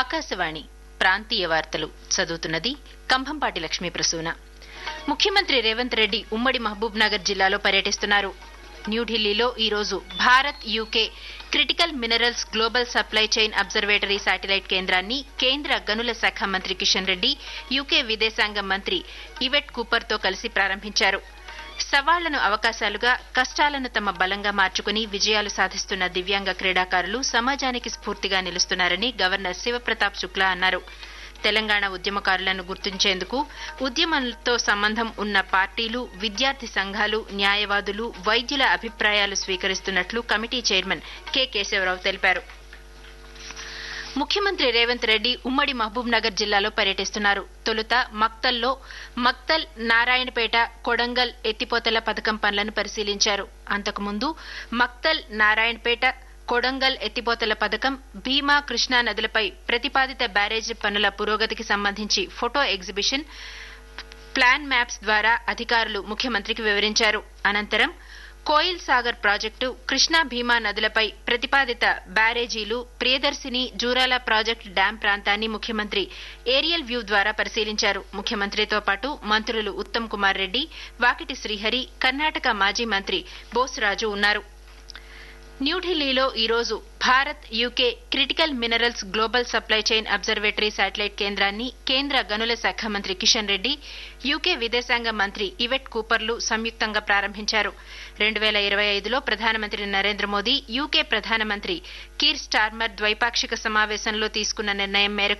ఆకాశవాణి ప్రాంతీయ వార్తలు చదువుతున్నది కంభంపాటి లక్ష్మీ ప్రసూన ముఖ్యమంత్రి రేవంత్ రెడ్డి ఉమ్మడి మహబూబ్ నగర్ జిల్లాలో పర్యటిస్తున్నారు న్యూఢిల్లీలో ఈరోజు Bharat UK critical minerals global supply chain observatory satellite కేంద్రాన్ని కేంద్ర గనుల శాఖ మంత్రి కిషన్ రెడ్డి యూకే విదేశాంగ మంత్రి ఇవెట్ కూపర్తో కలిసి ప్రారంభించారు సవాళ్లను అవకాశాలుగా కష్టాలను తమ బలంగా మార్చుకుని విజయాలు సాధిస్తున్న దివ్యాంగ క్రీడాకారులు సమాజానికి స్ఫూర్తిగా నిలుస్తున్నారని గవర్నర్ శివప్రతాప్ శుక్లా అన్నారు తెలంగాణ ఉద్యమకారులను గుర్తించేందుకు ఉద్యమంతో సంబంధం ఉన్న పార్టీలు విద్యార్థి సంఘాలు న్యాయవాదులు వైద్యుల అభిప్రాయాలు స్వీకరిస్తున్నట్లు కమిటీ చైర్మన్ కె కేశవరావు తెలిపారు ముఖ్యమంత్రి రేవంత్ రెడ్డి ఉమ్మడి మహబూబ్ నగర్ జిల్లాలో పర్యటిస్తున్నారు తొలుత మక్తల్లో మక్తల్ నారాయణపేట కొడంగల్ ఎత్తిపోతల పథకం పనులను పరిశీలించారు అంతకుముందు మక్తల్ నారాయణపేట కొడంగల్ ఎత్తిపోతల పథకం భీమా కృష్ణా నదులపై ప్రతిపాదిత బ్యారేజీ పనుల పురోగతికి సంబంధించి ఫోటో ఎగ్జిబిషన్ ప్లాన్ మ్యాప్స్ ద్వారా అధికారులు ముఖ్యమంత్రికి వివరించారు అనంతరం కోయిల్ సాగర్ ప్రాజెక్టు కృష్ణా భీమా నదులపై ప్రతిపాదిత బ్యారేజీలు ప్రియదర్శిని జూరాల ప్రాజెక్టు డ్యాం ప్రాంతాన్ని ముఖ్యమంత్రి ఏరియల్ వ్యూ ద్వారా పరిశీలించారు ముఖ్యమంత్రితో పాటు మంత్రులు ఉత్తమ్ కుమార్ రెడ్డి వాకిటి శ్రీహరి కర్ణాటక మాజీ మంత్రి బోస్రాజు ఉన్నారు న్యూఢిల్లీలో ఈరోజు Bharat UK critical minerals global supply chain observatory satellite కేంద్రాన్ని కేంద్ర గనుల శాఖ మంత్రి కిషన్ రెడ్డి యూకే విదేశాంగ మంత్రి ఇవెట్ కూపర్లు సంయుక్తంగా ప్రారంభించారు రెండు వేల ఇరవై ఐదులో ప్రధానమంత్రి నరేంద్ర మోదీ యూకే ప్రధానమంత్రి కీర్ స్టార్మర్ ద్వైపాక్షిక సమావేశంలో తీసుకున్న నిర్ణయం మేరకు